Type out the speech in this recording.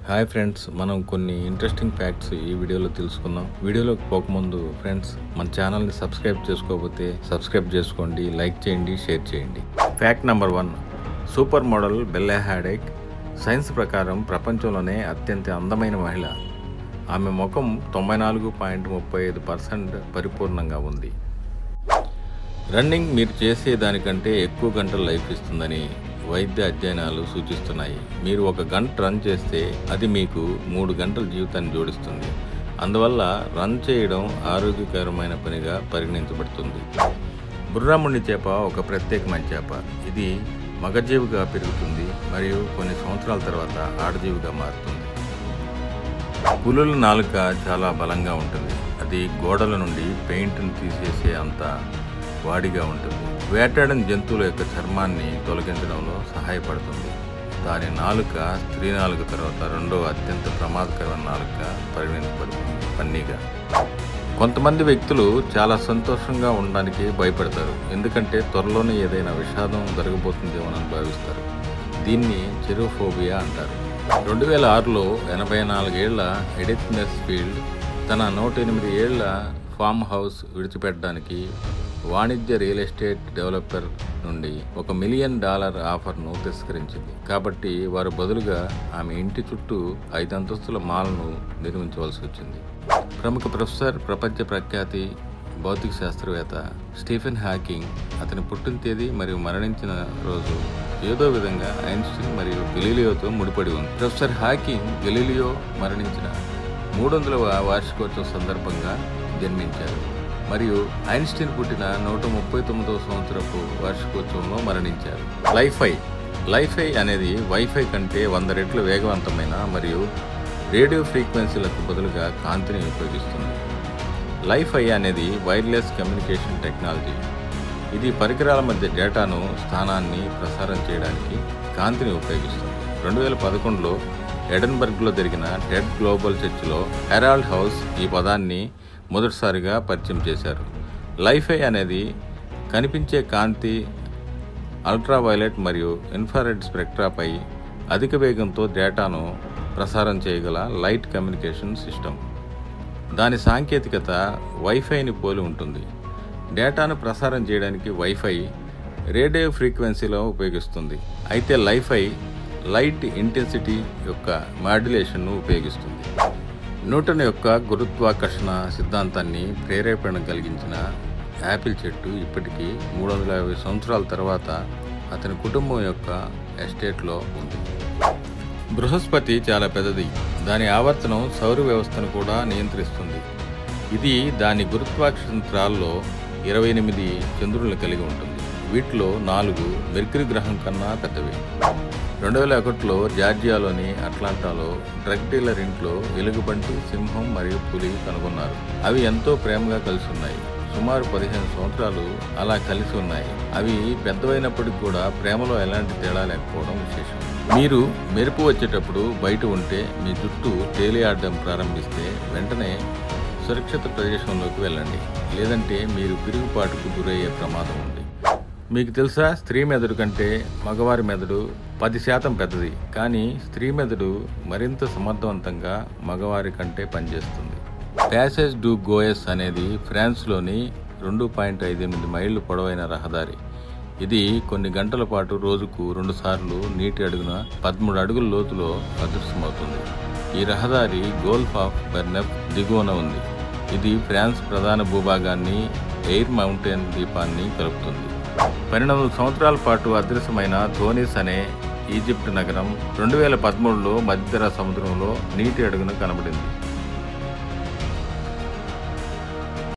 hi friends మనం కొన్ని interesting facts ఈ వీడియోలో తెలుసుకుందాం వీడియోలోకి పోకముందు ఫ్రెండ్స్ మన ఛానల్ని సబ్స్క్రైబ్ చేసుకోకపోతే సబ్స్క్రైబ్ చేసుకోండి లైక్ చేయండి షేర్ చేయండి fact number one super model Bella Hadid science ప్రకారం ప్రపంచంలోనే అత్యంత అందమైన మహిళ ఆమె ముఖం తొంభై నాలుగు పాయింట్ ముప్పై ఐదు పర్సెంట్ పరిపూర్ణంగా ఉంది రన్నింగ్ మీరు చేసే దానికంటే ఎక్కువ గంటలు లైఫ్ ఇస్తుందని వైద్య అధ్యయనాలు సూచిస్తున్నాయి మీరు ఒక గంట రన్ చేస్తే అది మీకు మూడు గంటల జీవితాన్ని జోడిస్తుంది అందువల్ల రన్ చేయడం ఆరోగ్యకరమైన పనిగా పరిగణించబడుతుంది బుర్రాముండి చేప ఒక ప్రత్యేకమైన చేప ఇది మగజీవిగా పెరుగుతుంది మరియు కొన్ని సంవత్సరాల తర్వాత ఆడజీవిగా మారుతుంది పులుల నాలుక చాలా బలంగా ఉంటుంది అది గోడల నుండి పెయింట్ను తీసేసే అంత వాడిగా ఉంటుంది వేటాడిన జంతువుల యొక్క చర్మాన్ని తొలగించడంలో సహాయపడుతుంది దాని నాలుక స్త్రీ నాలుక తర్వాత రెండవ అత్యంత ప్రమాదకరమైన నాలుక పరిగణించబడుతుంది పన్నీగా కొంతమంది వ్యక్తులు చాలా సంతోషంగా ఉండడానికి భయపడతారు ఎందుకంటే త్వరలోనే ఏదైనా విషాదం జరగబోతుందేమోనని భావిస్తారు దీన్ని చెరోఫోబియా అంటారు రెండు వేల ఆరులో ఎనభై నాలుగేళ్ల ఎడిత్ ఫీల్డ్ తన నూట ఎనిమిది ఏళ్ల ఫామ్ హౌస్ విడిచిపెట్టడానికి వాణిజ్య రియల్ ఎస్టేట్ డెవలపర్ నుండి ఒక మిలియన్ డాలర్ ఆఫర్ను తిరస్కరించింది కాబట్టి వారు బదులుగా ఆమె ఇంటి చుట్టూ ఐదు అంతస్తుల మాల్ను నిర్మించవలసి వచ్చింది ప్రముఖ ప్రొఫెసర్ ప్రపంచ ప్రఖ్యాతి భౌతిక శాస్త్రవేత్త స్టీఫెన్ హాకింగ్ అతని పుట్టిన తేదీ మరియు మరణించిన రోజు ఏదో విధంగా ఐన్స్టీన్ మరియు గెలీలియోతో ముడిపడి ఉంది ప్రొఫెసర్ హాకింగ్ గెలీలియో మరణించిన మూడు వందలవ వార్షికోత్సవ సందర్భంగా జన్మించారు మరియు ఐన్స్టీన్ పుట్టిన నూట ముప్పై తొమ్మిదవ సంవత్సరపు వార్షికోత్సవంలో మరణించారు లైఫై లైఫై అనేది వైఫై కంటే వంద రెట్లు వేగవంతమైన మరియు రేడియో ఫ్రీక్వెన్సీలకు బదులుగా కాంతిని ఉపయోగిస్తుంది లైఫై అనేది వైర్లెస్ కమ్యూనికేషన్ టెక్నాలజీ ఇది పరికరాల మధ్య డేటాను స్థానాన్ని ప్రసారం చేయడానికి కాంతిని ఉపయోగిస్తుంది రెండు వేల పదకొండులో ఎడన్బర్గ్లో జరిగిన టెడ్ గ్లోబల్ చర్చ్లో హెరాల్డ్ హౌస్ ఈ పదాన్ని మొదటిసారిగా పరిచయం చేశారు లైఫై అనేది కనిపించే కాంతి అల్ట్రావైలెట్ మరియు ఇన్ఫ్రారెడ్ స్పెక్ట్రాపై అధిక వేగంతో డేటాను ప్రసారం చేయగల లైట్ కమ్యూనికేషన్ సిస్టమ్ దాని సాంకేతికత వైఫైని పోలి ఉంటుంది డేటాను ప్రసారం చేయడానికి వైఫై రేడియో ఫ్రీక్వెన్సీలో ఉపయోగిస్తుంది అయితే లైఫై లైట్ ఇంటెన్సిటీ యొక్క మాడ్యులేషన్ను ఉపయోగిస్తుంది న్యూటన్ యొక్క గురుత్వాకర్షణ సిద్ధాంతాన్ని ప్రేరేపణ కలిగించిన యాపిల్ చెట్టు ఇప్పటికీ మూడు వందల యాభై సంవత్సరాల తర్వాత అతని కుటుంబం యొక్క ఎస్టేట్లో ఉంది బృహస్పతి చాలా పెద్దది దాని ఆవర్తనం సౌర వ్యవస్థను కూడా నియంత్రిస్తుంది ఇది దాని గురుత్వాకర్షణాల్లో ఇరవై ఎనిమిది చంద్రులను కలిగి ఉంటుంది వీటిలో నాలుగు మెర్క్యూరీ గ్రహం కన్నా పెద్దవి రెండు వేల ఒకటిలో జార్జియాలోని అట్లాంటాలో డ్రగ్ డీలర్ ఇంట్లో ఎలుగుబంటి సింహం మరియు పులి కనుగొన్నారు అవి ఎంతో ప్రేమగా కలిసి ఉన్నాయి సుమారు పదిహేను సంవత్సరాలు అలా కలిసి ఉన్నాయి అవి పెద్దవైనప్పటికి కూడా ప్రేమలో ఎలాంటి తేడా లేకపోవడం విశేషం మీరు మెరుపు వచ్చేటప్పుడు బయట ఉంటే మీ జుట్టు తేలియాడడం ప్రారంభిస్తే వెంటనే సురక్షిత ప్రదేశంలోకి వెళ్ళండి లేదంటే మీరు పిరుగుపాటుకు గురయ్యే ప్రమాదం ఉంది మీకు తెలుసా స్త్రీ మెదడు కంటే మగవారి మెదడు పది శాతం పెద్దది కానీ స్త్రీ మెదడు మరింత సమర్థవంతంగా మగవారి కంటే పనిచేస్తుంది ప్యాసేజ్ డు గోయస్ అనేది ఫ్రాన్స్లోని రెండు పాయింట్ ఐదు ఎనిమిది మైళ్ళు పొడవైన రహదారి ఇది కొన్ని గంటల పాటు రోజుకు రెండుసార్లు నీటి అడుగున పదమూడు అడుగుల లోతులో అదృశ్యమవుతుంది ఈ రహదారి గోల్ఫ్ ఆఫ్ బెర్నెఫ్ దిగువన ఉంది ఇది ఫ్రాన్స్ ప్రధాన భూభాగాన్ని ఎయిర్ మౌంటైన్ ద్వీపాన్ని కలుపుతుంది పన్నెండు వందల సంవత్సరాల పాటు అదృశ్యమైన ధోనిస్ అనే ఈజిప్ట్ నగరం రెండు వేల పదమూడులో మధ్యధరా సముద్రంలో నీటి అడుగున కనబడింది